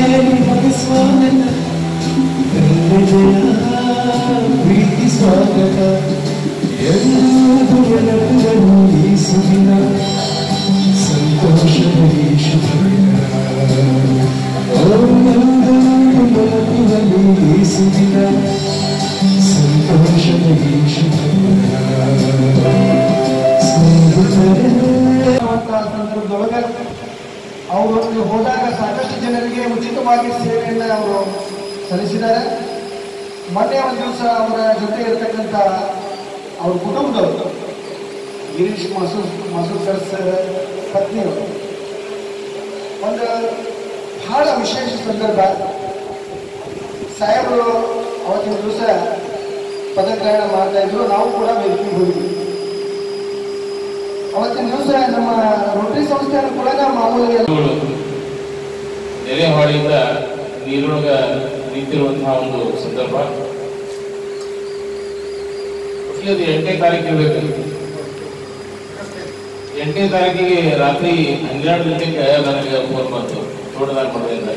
ನಿಮಗೆ ಸ್ವಾಗತ ಕನ್ನಡದ ಪ್ರೀತಿ ಸ್ವಾಗತ ಎಲ್ಲರೂ ನೆನಪುಗಳು ಈ ಸುದಿನ ಸಂತೋಷದ ಈ ಶುಭ ದಿನ. ಓ ನಂದನಾಡು ನೆನಪಿನಲ್ಲಿ ಈ ಸುದಿನ ಸಂತೋಷದ ಈ ಶುಭ ದಿನ. ಸ್ನೇಹಿತರೇ ಅಂತ ಸಂದರ್ಭದೊಳಗೆ ಅವರು ಅಲ್ಲಿ ಹೋದಾಗ ಸಾಕಷ್ಟು ಜನರಿಗೆ ಉಚಿತವಾಗಿ ಸೇವೆಯನ್ನು ಅವರು ಸಲ್ಲಿಸಿದ್ದಾರೆ ಮೊನ್ನೆ ಒಂದು ದಿವಸ ಅವರ ಜೊತೆ ಇರತಕ್ಕಂಥ ಅವ್ರ ಕುಟುಂಬದವರು ಗಿರೀಶ್ ಮಸೂರ್ ಮಸೂರ್ಕರ್ ಸರ್ ಪತ್ನಿಯವರು ಒಂದು ಬಹಳ ವಿಶೇಷ ಸಂದರ್ಭ ಸಾಹೇಬರು ಅವತ್ತಿನ ದಿವಸ ಪದಗ್ರಹಣ ಮಾಡ್ತಾ ಇದ್ರು ನಾವು ಕೂಡ ವೇದಿಕೆಗೆ ಹೋಗಿದ್ವಿ ಅವತ್ತಿನ ದಿವಸ ನಮ್ಮ ರೋಟರಿ ಸಂಸ್ಥೆಯನ್ನು ಕೂಡ ಮಾಮೂಲಿ ಎಲ್ಲ ನೆರೆ ಹಾಳಿಯಿಂದ ನೀರೊಳಗ ನಿಂತಿರುವಂತಹ ಒಂದು ಸಂದರ್ಭ ಒಟ್ಟಿಗೆ ಅದು ಎಂಟನೇ ತಾರೀಕು ಇರಬೇಕು ಎಂಟನೇ ತಾರೀಕಿಗೆ ರಾತ್ರಿ ಹನ್ನೆರಡು ಗಂಟೆಗೆ ನನಗೆ ಫೋನ್ ಬಂತು ತೋಟದಾಗ ಮಾಡೋದ್ರಿಂದ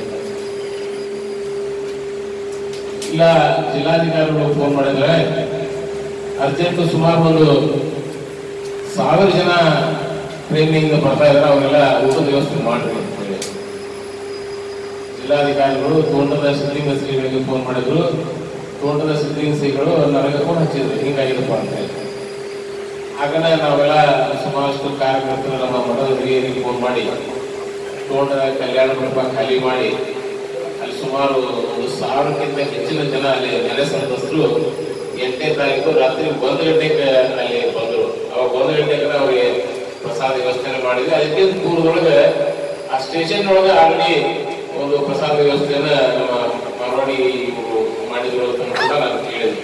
ಇಲ್ಲ ಜಿಲ್ಲಾಧಿಕಾರಿಗಳು ಫೋನ್ ಮಾಡಿದ್ರೆ ಅರ್ಜೆಂಟ್ ಸುಮಾರು ಒಂದು ಸಾವಿರ ಜನ ಟ್ರೈನಿಂಗ್ ಬರ್ತಾ ಇದ್ದಾರೆ ಅವರೆಲ್ಲ ಊಟದ ವ್ಯವಸ್ಥೆ ಮಾಡ್ರಿ ಅಂತ ಹೇಳಿ ಜಿಲ್ಲಾಧಿಕಾರಿಗಳು ತೋಟದ ಸಿದ್ಧಲಿಂಗ ಶ್ರೀಗಳಿಗೆ ಫೋನ್ ಮಾಡಿದ್ರು ತೋಟದ ಸಿದ್ಧಲಿಂಗ ಶ್ರೀಗಳು ನನಗೆ ಫೋನ್ ಹಚ್ಚಿದ್ರು ಹಿಂಗಾಗಿದಪ್ಪ ಅಂತ ಹೇಳಿ ಹಾಗನೇ ನಾವೆಲ್ಲ ಸುಮಾರಷ್ಟು ಕಾರ್ಯಕರ್ತರು ನಮ್ಮ ಮಠದ ಹಿರಿಯರಿಗೆ ಫೋನ್ ಮಾಡಿ ತೋಟದ ಕಲ್ಯಾಣ ಮಂಟಪ ಖಾಲಿ ಮಾಡಿ ಅಲ್ಲಿ ಸುಮಾರು ಒಂದು ಸಾವಿರಕ್ಕಿಂತ ಹೆಚ್ಚಿನ ಜನ ಅಲ್ಲಿ ನೆಲೆ ಸಂತ್ರಸ್ತರು ಎಂಟನೇ ತಾರೀಕು ರಾತ್ರಿ ಒಂದು ಗಂಟೆಗೆ ಅಲ್ಲಿ ಬಂದರು ಅವಾಗ ಒಂದು ಗಂಟೆಗೆ ಅವರಿಗೆ ಪ್ರಸಾದ ವ್ಯವಸ್ಥೆ ಮಾಡಿದ್ವಿ ಅದಕ್ಕೆ ಪೂರ್ವದೊಳಗೆ ಆ ಸ್ಟೇಷನ್ ಒಳಗೆ ಆಲ್ರೆಡಿ ಒಂದು ಪ್ರಸಾದ ವ್ಯವಸ್ಥೆಯನ್ನ ನಮ್ಮ ಮಾರವಾಡಿ ಇವ್ರು ಮಾಡಿದ್ರು ಅಂತ ಕೂಡ ನಾನು ಕೇಳಿದ್ದೆ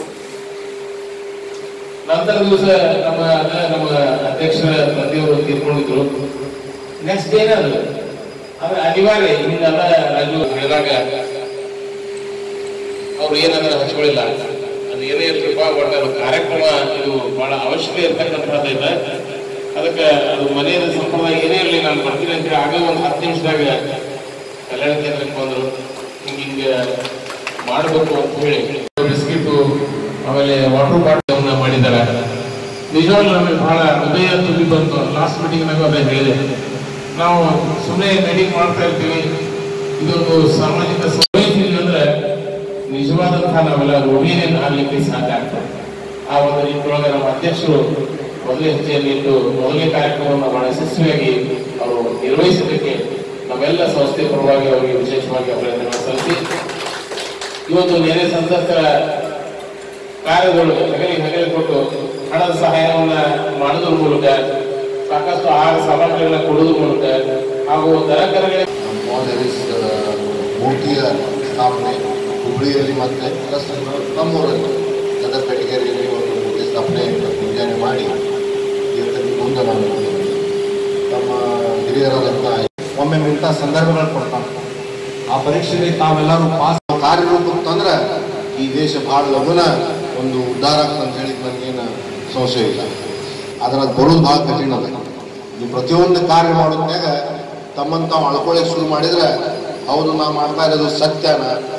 ನಂತರ ದಿವಸ ನಮ್ಮ ಅದ ನಮ್ಮ ಅಧ್ಯಕ್ಷರ ತಂದೆಯವರು ತೀರ್ಕೊಂಡಿದ್ರು ನೆಕ್ಸ್ಟ್ ಡೇನ ಅದು ಆದ್ರೆ ಅನಿವಾರ್ಯ ಹಿಂಗೆಲ್ಲ ರಾಜು ಹೇಳಿದಾಗ ಅವ್ರು ಏನಂದ್ರೆ ಹಚ್ಕೊಳ್ಳಿಲ್ಲ ಅದು ಏನೇ ಇರ್ತಿಪ್ಪ ಒಟ್ಟ ಅದು ಕಾರ್ಯಕ್ರಮ ಇದು ಬಹಳ ಅವಶ್ಯಕ ಇರ್ತಕ್ಕಂಥದ್ದು ಇದೆ ಅದಕ್ಕೆ ಅದು ಮನೆಯ ಸಂಪ್ರದಾಯ ಏನೇ ಇರಲಿ ನಾನು ಬರ್ತೀನಿ ಅಂತ ಹೇಳಿ ಆಗ ಒಂದು ಹತ್ತು ನಿಮಿಷದಾಗ ಕಲ್ಯಾಣ ಕೇಂದ್ರಕ್ಕೆ ಬಂದರು ಹಿಂಗೆ ಹಿಂಗೆ ಮಾಡಬೇಕು ಅಂತ ಹೇಳಿ ಬಿಸ್ಕಿಟು ಆಮೇಲೆ ವಾಟರ್ ಬಾಟಲ್ ಮಾಡಿದ್ದಾರೆ ನಿಜವಾಗ್ಲೂ ನಮಗೆ ಬಹಳ ಹೃದಯ ತುಂಬಿ ಬಂತು ಲಾಸ್ಟ್ ಮೀಟಿಂಗ್ನಾಗ ಅದೇ ಹೇಳಿದೆ ನಾವು ಸುಮ್ಮನೆ ನಡಿ ಮಾಡ್ತಾ ಇರ್ತೀವಿ ಇದೊಂದು ಸಾಮಾಜಿಕ ಸಂವೇದನೆ ಅಂದ್ರೆ ನಿಜವಾದಂತಹ ನಾವೆಲ್ಲ ಋಣಿನೇ ಆಗ್ಲಿಕ್ಕೆ ಸಾಧ್ಯ ಆಗ್ತದೆ ಆ ಒಂದು ನಿಟ್ಟಿನೊಳಗೆ ನಮ್ಮ ಅಧ್ಯಕ್ಷರು ಮೊದಲೇ ಹೆಜ್ಜೆಯಲ್ಲಿ ಇಟ್ಟು ಮೊದಲನೇ ಕಾರ್ಯಕ್ರಮವನ್ನು ಬಹಳ ಯಶಸ್ವಿಯಾಗಿ ಅವರು ನಿರ್ವಹಿಸಲಿಕ್ಕೆ ನಮ್ಮೆಲ್ಲ ಸಂಸ್ಥೆ ಪರವಾಗಿ ಅವರಿಗೆ ವಿಶೇಷವಾಗಿ ಅಭಿನಂದನೆ ಸಲ್ಲಿಸಿ ಇವತ್ತು ನೆರೆ ಸಂತ್ರಸ್ತರ ಕಾರ್ಯಗಳು ಹಗಲಿ ಹಗಲಿ ಕೊಟ್ಟು ಹಣದ ಸಹಾಯವನ್ನ ಮಾಡೋದ್ರ ಮೂಲಕ ಸಾಕಷ್ಟು ಆಹಾರ ಸಾಮಗ್ರಿಗಳನ್ನ ಕೊಡೋದ್ರ ಮೂಲಕ ಹಾಗೂ ದರಕರಗಳಿಗೆ ಮಾದರಿಸ್ ಮೂರ್ತಿಯ ಸ್ಥಾಪನೆ ಹುಬ್ಬಳ್ಳಿಯಲ್ಲಿ ಮತ್ತೆ ಪ್ಲಸ್ ನಮ್ಮೂರಲ್ಲಿ ಗದಗ ಬೆಟಗೇರಿಯಲ್ಲಿ ಒಂದು ಮೂರ್ತಿ ಸ್ಥಾಪನೆ ಮುಂಜಾನೆ ಮಾಡಿ ಇವತ್ತಿನ ಮುಂದೆ ನಾನು ನಮ್ಮ ಹಿರಿಯರಾದಂಥ ಒಮ್ಮೆ ಇಂಥ ಸಂದರ್ಭಗಳು ಕೊಡ್ತಾನೆ ಆ ಪರೀಕ್ಷೆಯಲ್ಲಿ ತಾವೆಲ್ಲರೂ ಪಾಸ್ ಕಾರ್ಯರೂಪಕ್ಕೆ ತಂದ್ರೆ ಈ ದೇಶ ಭಾಳ ಲಘುನ ಒಂದು ಉದ್ಧಾರ ಆಗ್ತಂತ ಹೇಳಿ ನನಗೇನು ಸಂಶಯ ಇಲ್ಲ ಆದ್ರೆ ಅದು ಬರೋದು ಭಾಳ ಕಠಿಣ ಅದ ನೀವು ಪ್ರತಿಯೊಂದು ಕಾರ್ಯ ಮಾಡೋದ್ನಾಗ ತಮ್ಮನ್ನು ತಾವು ಅಳ್ಕೊಳ್ಳಿಕ್ಕೆ ಶುರು ಮಾಡಿದ್ರೆ ಹೌದು ನಾ ಮಾಡ್ತಾ ಇರೋದು ಸತ್ಯನ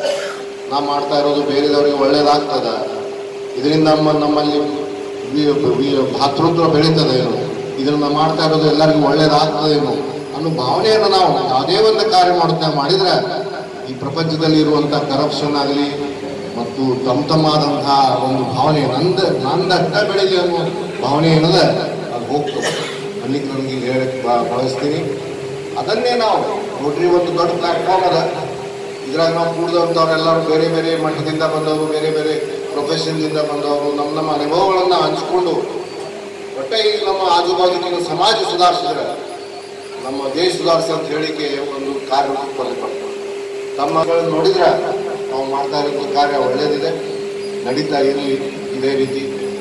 ನಾ ಮಾಡ್ತಾ ಇರೋದು ಬೇರೆದವರಿಗೆ ಒಳ್ಳೇದಾಗ್ತದ ಇದರಿಂದ ನಮ್ಮ ನಮ್ಮಲ್ಲಿ ವಿ- ವಿ- ಭಾತೃತ್ವ ಬೆಳೀತದೆ ಏನು ಇದನ್ನ ಮಾಡ್ತಾ ಇರೋದು ಎಲ್ಲರಿಗೂ ಒಳ್ಳೇದಾಗ್ತದೇನೋ ಅನ್ನೋ ಭಾವನೆಯನ್ನು ನಾವು ಯಾವುದೇ ಒಂದು ಕಾರ್ಯ ಮಾಡುತ್ತಾ ಮಾಡಿದ್ರೆ ಈ ಪ್ರಪಂಚದಲ್ಲಿ ಇರುವಂಥ ಕರಪ್ಷನ್ ಆಗಲಿ ಮತ್ತು ತಮ್ಮ ತಮ್ಮಾದಂತಹ ಒಂದು ಭಾವನೆ ನಂದ ನಂದಟ್ಟ ಬೆಳೀಲಿ ಅನ್ನೋ ಭಾವನೆ ಏನದ ಅದು ಹೋಗ್ತದೆ ಅಲ್ಲಿಗೆ ನನಗೆ ಇಲ್ಲಿ ಹೇಳಕ್ಕೆ ಬಾ ಬಯಸ್ತೀನಿ ಅದನ್ನೇ ನಾವು ನೋಡ್ರಿ ಒಂದು ದೊಡ್ಡ ಪ್ಲಾಟ್ಫಾರ್ಮ್ ಅದ ಇದ್ರಾಗ ನಾವು ಕೂಡಿದಂಥವ್ರೆಲ್ಲರೂ ಬೇರೆ ಬೇರೆ ಮಠದಿಂದ ಬಂದವರು ಬೇರೆ ಬೇರೆ ಪ್ರೊಫೆಷನ್ದಿಂದ ಬಂದವರು ನಮ್ಮ ನಮ್ಮ ಅನುಭವಗಳನ್ನು ಹಂಚ್ಕೊಂಡು ಒಟ್ಟೆ ಈಗ ನಮ್ಮ ಆಜುಬಾಜುಕಿನ ಸಮಾಜ ಸುಧಾರಿಸಿದ್ರೆ ನಮ್ಮ ದೇಶ ಸುಧಾರಿಸ ಅಂತ ಹೇಳಿಕೆ ಒಂದು ಕಾರ್ಯ ರೂಪದಲ್ಲಿ ತಮ್ಮಗಳನ್ನು ನೋಡಿದ್ರೆ ನಾವು ಮಾಡ್ತಾ ಇರೋ ಕಾರ್ಯ ಒಳ್ಳೇದಿದೆ ನಡೀತಾ ಇರಲಿ ಇದೇ ರೀತಿ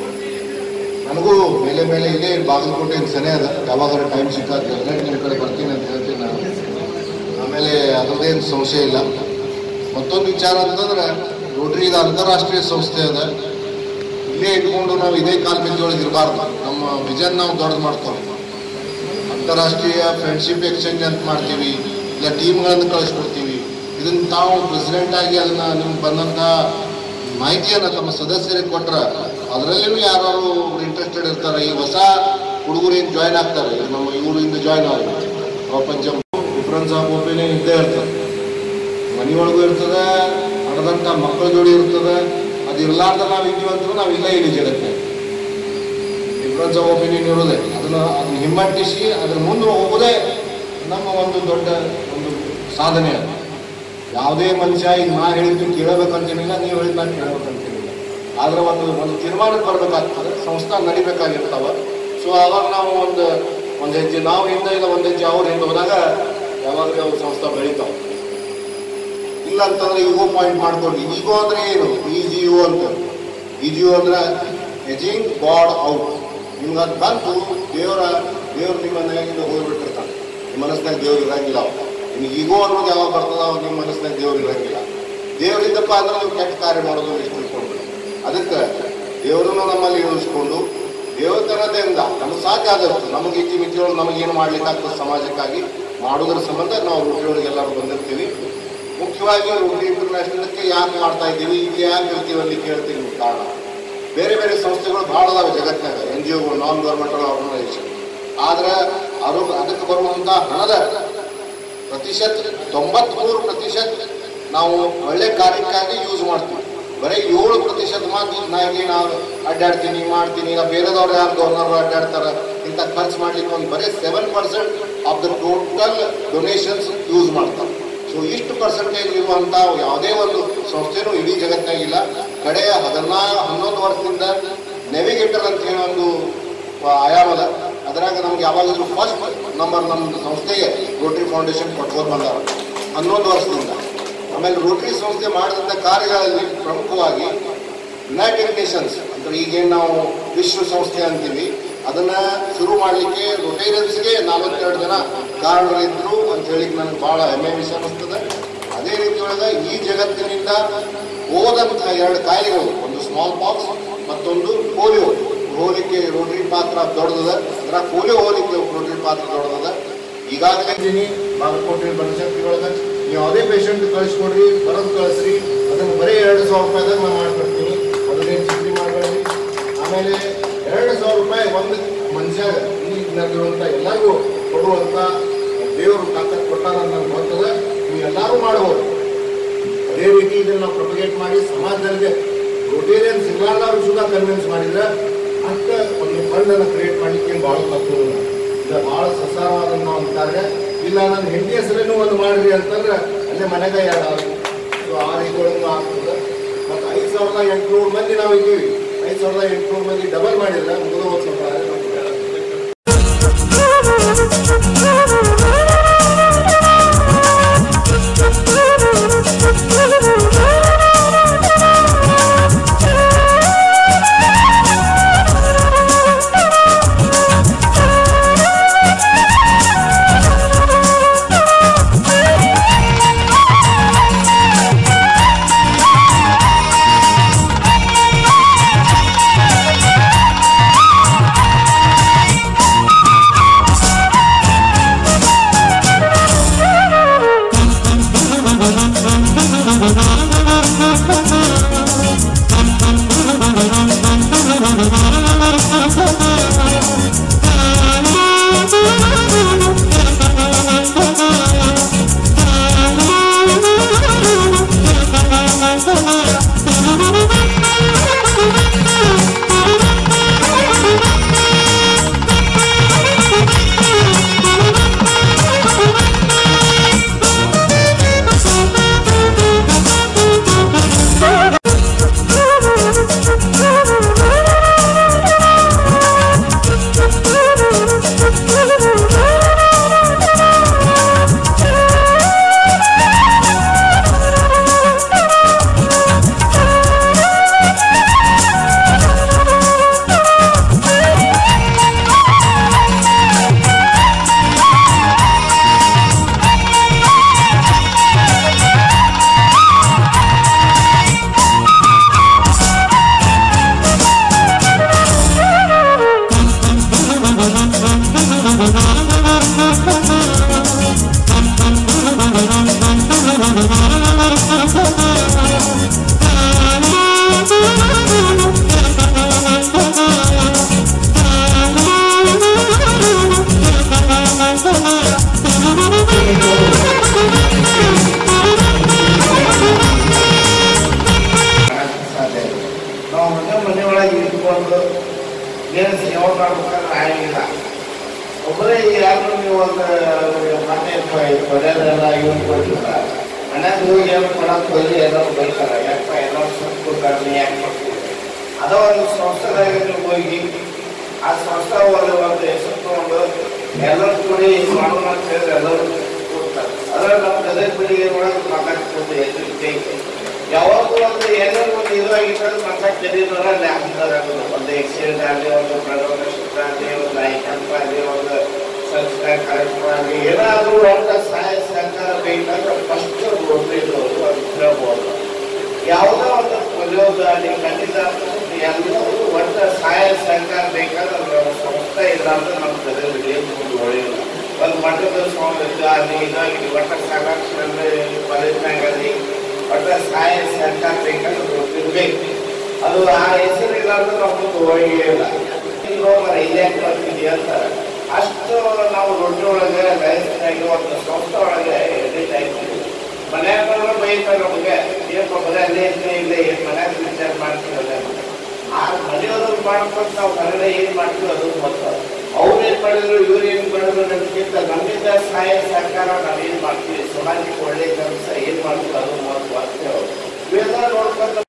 ನನಗೂ ಮೇಲೆ ಮೇಲೆ ಇಲ್ಲೇ ಬಾಗಲಕೋಟೆ ಸೆನೆ ಅದ ಯಾವಾಗಾರ ಟೈಮ್ ಸಿಕ್ಕಾಗ ಡೆಫಿನೆಟ್ ನಿಮ್ಮ ಕಡೆ ಬರ್ತೀನಿ ಅಂತ ಹೇಳ್ತೀನಿ ನಾನು ಆಮೇಲೆ ಅದರದ್ದೇನು ಸಂಶಯ ಇಲ್ಲ ಮತ್ತೊಂದು ವಿಚಾರ ಅಂತಂದ್ರೆ ರೋಟ್ರಿ ಇದು ಅಂತಾರಾಷ್ಟ್ರೀಯ ಸಂಸ್ಥೆ ಅದ ಇಲ್ಲೇ ಇಟ್ಕೊಂಡು ನಾವು ಇದೇ ಕಾಲ್ ಬಿದ್ದೊಳಗೆ ಇರಬಾರ್ದು ನಮ್ಮ ವಿಜನ್ ನಾವು ದೊಡ್ಡದು ಮಾಡ್ತೇವೆ ಅಂತಾರಾಷ್ಟ್ರೀಯ ಫ್ರೆಂಡ್ಶಿಪ್ ಎಕ್ಸ್ಚೇಂಜ್ ಅಂತ ಮಾಡ್ತೀವಿ ಇಲ್ಲ ಟೀಮ್ಗಳನ್ನು ಕಳಿಸ್ಕೊಡ್ತೀವಿ ಇದನ್ನು ತಾವು ಪ್ರೆಸಿಡೆಂಟ್ ಆಗಿ ಅದನ್ನ ನಿಮ್ಗೆ ಬಂದಂಥ ಮಾಹಿತಿಯನ್ನು ತಮ್ಮ ಸದಸ್ಯರಿಗೆ ಕೊಟ್ರೆ ಅದರಲ್ಲಿನೂ ಯಾರು ಇಂಟ್ರೆಸ್ಟೆಡ್ ಇರ್ತಾರೆ ಈ ಹೊಸ ಹುಡುಗರು ಏನು ಜಾಯ್ನ್ ಆಗ್ತಾರೆ ಈಗ ನಮ್ಮ ಇವರಿಂದ ಜಾಯ್ನ್ ಆಗಿ ಪ್ರಪಂಚ ಡಿಫ್ರೆನ್ಸ್ ಆಫ್ ಒಪಿನಿಯನ್ ಇದ್ದೇ ಇರ್ತದೆ ಮನೆಯೊಳಗೂ ಇರ್ತದೆ ಹಣದಂಥ ಮಕ್ಕಳ ಜೋಡಿ ಇರ್ತದೆ ಅದು ಇರ್ಲಾರ್ದ ನಾವು ಇದ್ದೀವಿ ಅಂತಂದ್ರೆ ನಾವು ಇಲ್ಲ ಇಲ್ಲಿ ಜಗತ್ತಿನಾಗ ಡಿಫ್ರೆನ್ಸ್ ಆಫ್ ಒಪಿನಿಯನ್ ಇರೋದೇ ಅದನ್ನು ಅದನ್ನ ಹಿಮ್ಮಟ್ಟಿಸಿ ಅದ್ರ ಮುಂದೆ ಹೋಗೋದೇ ನಮ್ಮ ಒಂದು ದೊಡ್ಡ ಒಂದು ಸಾಧನೆ ಅದು ಯಾವುದೇ ಮನುಷ್ಯ ಈಗ ನಾ ಹೇಳಿದ್ದು ಕೇಳಬೇಕಂತೇನಿಲ್ಲ ನೀವು ಹೇಳಿದ್ ನಾನು ಕೇಳಬೇಕಂತೇನಿಲ್ಲ ಆದ್ರೆ ಒಂದು ಒಂದು ತೀರ್ಮಾನಕ್ಕೆ ಬರಬೇಕಾಗ್ತದೆ ಸಂಸ್ಥಾ ನಡಿಬೇಕಾಗಿರ್ತಾವ ಸೊ ಆವಾಗ ನಾವು ಒಂದು ಒಂದು ಹೆಜ್ಜೆ ನಾವು ಹಿಂದೆ ಇಲ್ಲ ಒಂದು ಹೆಜ್ಜೆ ಅವ್ರು ಹಿಂದೆ ಹೋದಾಗ ಯಾವಾಗಲೂ ಅವ್ರ ಸಂಸ್ಥಾ ಬೆಳಿತಾವೆ ಇಲ್ಲ ಅಂತಂದ್ರೆ ಈಗೋ ಪಾಯಿಂಟ್ ಮಾಡ್ಕೊಂಡು ಈಗೋ ಅಂದ್ರೆ ಏನು ಈ ಜಿಯೋ ಅಂತ ಈ ಜಿಯೋ ಅಂದ್ರೆ ಎಜಿಂಗ್ ಗಾಡ್ ಔಟ್ ನಿಮ್ಗೆ ಅದು ಬಂತು ದೇವರ ದೇವ್ರು ನಿಮ್ಮ ಮನೆಯಾಗಿಂದ ಹೋಗ್ಬಿಟ್ಟಿರ್ತಾನೆ ನಿಮ್ಮ ಮನಸ್ಸಿನಾಗ ದೇವ್ರು ಇರಂಗಿಲ್ಲ ಅವ ನಿಮ್ಗೆ ಈಗೋ ಅನ್ನೋದು ಯಾವಾಗ ಬರ್ತದ ಅವಾಗ ನಿಮ್ಮ ಮನಸ್ಸಿನಾಗ ದೇವ್ರು ಇರಂಗಿಲ್ಲ ದೇವರಿದ್ದಪ್ಪ ಅಂದ್ರೆ ನೀವು ಕೆಟ್ಟ ಕಾರ್ಯ ಮಾಡೋದು ಎಷ್ಟು ತಿಳ್ಕೊಂಡು ಅದಕ್ಕೆ ದೇವರನ್ನು ನಮ್ಮಲ್ಲಿ ಇಳಿಸ್ಕೊಂಡು ದೇವತನದಿಂದ ನಮಗೆ ಸಾಧ್ಯ ಆದಷ್ಟು ನಮಗೆ ಇತಿ ಮಿತಿಯೊಳಗೆ ನಮಗೇನು ಮಾಡ್ಲಿಕ್ಕಾಗ್ತದೆ ಸಮಾಜಕ್ಕಾಗಿ ಮಾಡೋದ್ರ ಸಂಬಂಧ ನಾವು ರೋಟಿಯೊಳಗೆ ಎಲ್ಲರೂ ಬಂದಿರ್ತೀವಿ ಮುಖ್ಯವಾಗಿ ರೋಟಿ ಇಂಟರ್ನ್ಯಾಷನಲ್ಗೆ ಯಾಕೆ ಮಾಡ್ತಾ ಇದ್ದೀವಿ ಇಲ್ಲಿ ಯಾಕೆ ಇರ್ತೀವಿ ಅಲ್ಲಿ ಕೇಳ್ತೀವಿ ನಿಮ್ಗೆ ಕಾರಣ ಬೇರೆ ಬೇರೆ ಸಂಸ್ಥೆಗಳು ಭಾಳ ಅದಾವೆ ಜಗತ್ತಿನಾಗ ಎನ್ ಜಿ ಒಗಳು ನಾನ್ ಗೌರ್ಮೆಂಟಲ್ ಆರ್ಗನೈಸೇಷನ್ ಆದ್ರೆ ಅವರು ಅದಕ್ಕೆ ಬರುವಂಥ ಹಣದ ಪ್ರತಿಶತ ತೊಂಬತ್ಮೂರು ಪ್ರತಿಶತ ನಾವು ಒಳ್ಳೆ ಕಾರ್ಯಕ್ಕಾಗಿ ಯೂಸ್ ಮಾಡ್ತೀವಿ ಬರೀ ಏಳು ಪ್ರತಿಶತ ಮಾತ್ರ ನಾ ಇಲ್ಲಿ ನಾವು ಅಡ್ಡಾಡ್ತೀನಿ ಮಾಡ್ತೀನಿ ಇಲ್ಲ ಬೇರೆದವ್ರು ಯಾರು ಗವರ್ನರ್ ಅಡ್ಡಾಡ್ತಾರೆ ಇಂಥ ಖರ್ಚು ಮಾಡ್ಲಿಕ್ಕೆ ಒಂದು ಬರೀ seven percent of the total donations use ಮಾಡ್ತಾರೆ ಸೊ ಇಷ್ಟು ಪರ್ಸೆಂಟೇಜ್ ಇರುವಂಥ ಯಾವುದೇ ಒಂದು ಸಂಸ್ಥೆನೂ ಇಡೀ ಜಗತ್ತಿನಾಗಿಲ್ಲ ಕಡೆಯ ಹದಿನಾ ಹನ್ನೊಂದು ವರ್ಷದಿಂದ ನೆವಿಗೇಟರ್ ಅಂತ ಹೇಳಿ ಒಂದು ಆಯಾಮದ ಅದರಾಗ ನಮ್ಗೆ ಯಾವಾಗಲೂ ಫಸ್ಟ್ ನಂಬರ್ ನಮ್ಮ ಸಂಸ್ಥೆಗೆ ರೋಟರಿ ಫೌಂಡೇಶನ್ ಕೊಟ್ಕೊಂಡು ಬಂದಾರ ಹನ್ನೊಂದು ವರ್ಷದಿಂದ ಆಮೇಲೆ ರೋಟರಿ ಸಂಸ್ಥೆ ಮಾಡಿದಂಥ ಕಾರ್ಯಗಳಲ್ಲಿ ಪ್ರಮುಖವಾಗಿ ಯುನೈಟೆಡ್ ನೇಷನ್ಸ್ ಅಂದ್ರೆ ಈಗೇನು ನಾವು ವಿಶ್ವ ಸಂಸ್ಥೆ ಅಂತೀವಿ ಅದನ್ನ ಶುರು ಮಾಡಲಿಕ್ಕೆ ರೊಟೇರಿಯನ್ಸ್ಗೆ ನಲವತ್ತೆರಡು ಜನ ಕಾರಣರಿದ್ರು ಅಂತ ಹೇಳಿ ನನಗೆ ಬಹಳ ಹೆಮ್ಮೆ ವಿಷಯ ಅನಿಸ್ತದೆ ಅದೇ ರೀತಿ ಒಳಗೆ ಈ ಜಗತ್ತಿನಿಂದ ಹೋದಂತಹ ಎರಡು ಕಾಯಿಲೆಗಳು ಒಂದು ಸ್ಮಾಲ್ ಪಾಕ್ಸ್ ಮತ್ತೊಂದು ಪೋಲಿಯೋ ಹೋಲಿಕೆ ರೋಟರಿ ಪಾತ್ರ ದೊಡ್ಡದ ಅದರ ಪೋಲಿಯೋ ಹೋಲಿಕೆ ರೋಟರಿ ಪಾತ್ರ ದೊಡ್ಡದ ಈಗಾಗಲೇ ಇದ್ದೀನಿ ಬಾಗಲಕೋಟೆ ಬನಶಕ್ತಿ ಒಳಗೆ ನೀವು ಯಾವುದೇ ಪೇಷಂಟ್ ಕಳಿಸ್ಕೊಡ್ರಿ ಬರೋದು ಕಳಿಸ್ರಿ ಅದನ್ನು ಬರೀ ಎರಡು ಸಾವಿರ ರೂಪಾಯಿದಾಗ ನಾನು ಮಾಡ್ಕೊಡ್ತೀನಿ ಅದನ್ನೇನು ಚಿಂತೆ ಮಾಡಬೇಡ್ರಿ ಆಮೇಲೆ ಎರಡು ಸಾವಿರ ರೂಪಾಯಿ ಒಂದು ಮನುಷ್ಯ ಇಲ್ಲಿರುವಂಥ ಎಲ್ಲರಿಗೂ ಕೊಡುವಂಥ ದೇವರು ತಾಕತ್ ಕೊಟ್ಟಾರ ಅಂತ ನನಗೆ ಗೊತ್ತದ ನೀವು ಎಲ್ಲರೂ ಮಾಡ್ಬೋದು ಅದೇ ರೀತಿ ಇದನ್ನ ನಾವು ಪ್ರೊಪಗೇಟ್ ಮಾಡಿ ಸಮಾಜದಲ್ಲಿ ರೊಟೇರಿಯನ್ಸ್ ಇರ್ಲಾರ್ದವ್ರು ಸುಧಾ ಕನ್ವಿನ್ಸ್ ಮಾಡಿದ್ರೆ ಅಷ್ಟ ಒಂದು ಫಂಡ್ ಅನ್ನು ಕ್ರಿಯೇಟ್ ಮಾಡ್ಲಿಕ್ಕೆ ಏನು ಭಾಳ ತಪ್ಪು ಇದು ಭಾಳ ಸಸಾರವಾದಂಥ ಒಂದು ಕಾರ್ಯ ಇಲ್ಲ ನನ್ನ ಹೆಂಡತಿ ಹೆಸರೇನು ಒಂದು ಮಾಡ್ರಿ ಅಂತಂದ್ರೆ ಅಲ್ಲೇ ಮನೆಗೆ ಎರಡು ಸೊ ಆ ರೀತಿ ಒಳಗೂ ಆಗ್ತದೆ ಮತ್ತು ಐದು ಸಾವಿರದ ಎಂಟುನೂರು ಮಂದಿ ನಾವು ಇದ್ದೀವಿ ಐದು ಸಾವಿರದ ಎಂಟುನೂರು ಮಂದಿ ಡಬಲ್ ಮಾಡಿದ್ರೆ ಮುಗಿದು ಹೋಗ್ತಾರೆ Thank ಏನು ಸೇವೆ ಮಾಡ್ಬೇಕಾದ್ರೆ ಆಗಿಲ್ಲ ಒಬ್ಬರೇ ಯಾರು ನೀವು ಒಂದು ಮನೆ ಪಡೆಯೋದೆಲ್ಲ ಇವ್ರು ಕೊಟ್ಟಿಲ್ಲ ಮನ್ಯಾಗ ಹೋಗಿ ಏನು ಕೊಡಕ್ಕೆ ಹೋಗಿ ಎಲ್ಲರೂ ಬೈತಾರೆ ಯಾಕಪ್ಪ ಎಲ್ಲರೂ ಸುತ್ತ ಕೊಡ್ತಾರೆ ನೀ ಯಾಕೆ ಕೊಡ್ತೀವಿ ಅದೋ ಒಂದು ಸಂಸ್ಥೆದಾಗ ನೀವು ಹೋಗಿ ಆ ಸಂಸ್ಥೆ ಒಂದು ಒಂದು ಹೆಸರು ತಗೊಂಡು ಎಲ್ಲರೂ ಕೂಡಿ ಮಾಡೋಣ ಅಂತ ಹೇಳಿದ್ರೆ ಎಲ್ಲರೂ ಕೊಡ್ತಾರೆ ಅದ್ರಲ್ಲಿ ನಮ್ಮ ಗದಗ ಪೀಳಿಗೆ ಒಳಗೆ ಮಾತಾಡ್ಕೊಂಡು ಎದುರಿಗೆ ಯಾವಾಗಲೂ ಒಂದು ಏನೋ ಒಂದು ಇದಾಗಿದ್ದರೆ ಮಾತಾಡ್ ತೆರೀದ್ರ ಹಾಕ್ತಾರೆ ಒಂದು ಎಕ್ಸಿಡೆಂಟ್ ಆಗಲಿ ಒಂದು ಪ್ರಗತಿ ನಕ್ಷತ್ರ ಆಗಲಿ ಒಂದು ಐಕಂಪ ಆಗಲಿ ಒಂದು ಸಂಸ್ಕಾರ ಕಾರ್ಯಕ್ರಮ ಆಗಲಿ ಏನಾದರೂ ಒಟ್ಟು ಸಹಾಯ ಸಹಕಾರ ಬೇಕಂದ್ರೆ ಫಸ್ಟ್ ರೋಡ್ರಿದವರು ಅದು ಹೇಳ್ಬೋದು ಯಾವುದೋ ಒಂದು ಪೊಲಿಯೋದಾಗಲಿ ಖಂಡಿತ ಎಲ್ಲರೂ ಒಟ್ಟು ಸಹಾಯ ಸಹಕಾರ ಬೇಕಾದ್ರೆ ಅದು ಸಂಸ್ಥೆ ಇಲ್ಲ ಅಂದ್ರೆ ನಮ್ಮ ಗದಗದಲ್ಲಿ ಏನು ಮುಂದೆ ಒಳ್ಳೆಯಲ್ಲ ಒಂದು ಮಠದ ಸೌಲಭ್ಯ ಆಗಲಿ ಇದಾಗಲಿ ಒಟ್ಟು ಸಾಗಾಕ್ಷರಲ್ಲಿ ಕಾಲೇಜ್ನಾಗ ಆಗಲಿ ಒಟ್ಟು ಸಹಾಯ ಸಹಕಾರ ಬೇಕಾದ್ರೆ ಇರಬೇಕು ಅದು ಆ ಹೆಸರು ಇಲ್ಲ ಅಂದ್ರೆ ನಾವು ಮುಂದೆ ಹೋಗೇ ಇಲ್ಲ ಹೋಗ್ಬಾರ ಇದ್ಯಾಕೆ ಬರ್ತಿದ್ಯಾ ಅಂತ ಅಷ್ಟು ನಾವು ರೊಟ್ಟಿ ಒಳಗೆ ವಯಸ್ಸಿನಾಗ ಒಂದು ಸಂಸ್ಥೆ ಒಳಗೆ ಎಡಿಟ್ ಆಯ್ತು ಮನ್ಯಾಗ ಬೈತಾರೆ ನಮಗೆ ಏನಪ್ಪ ಬರೀ ಅಲ್ಲೇ ಇರ್ತೀನಿ ಇಲ್ಲೇ ಏನು ಮನ್ಯಾಗ ವಿಚಾರ ಮಾಡ್ತೀವಲ್ಲ ಆ ಮನೆಯವ್ರು ಮಾಡ್ಕೊಂಡು ನಾವು ಹೊರಗಡೆ ಏನು ಮಾಡ್ತೀವಿ ಅದು ಮತ್ತು ಅವ್ರು ಏನು ಮಾಡಿದ್ರು ಇವ್ರು ಏನು ಮಾಡಿದ್ರು ಅನ್ನೋದಕ್ಕಿಂತ ನಮ್ಮಿಂದ ಸಹಾಯ ಸಹಕಾರ ನಾವು ಏನು ಮಾಡ್ತೀವಿ ಸಮಾಜಕ್ಕೆ ಒಳ್ಳೆಯ ಕೆಲಸ ಏನು ಮಾಡ್ತೀವಿ ಅದು ಮತ್ತು ಮಾಡ್ತೇವೆ ಇವೆಲ್ಲ ನೋಡ್ಕೊಂಡು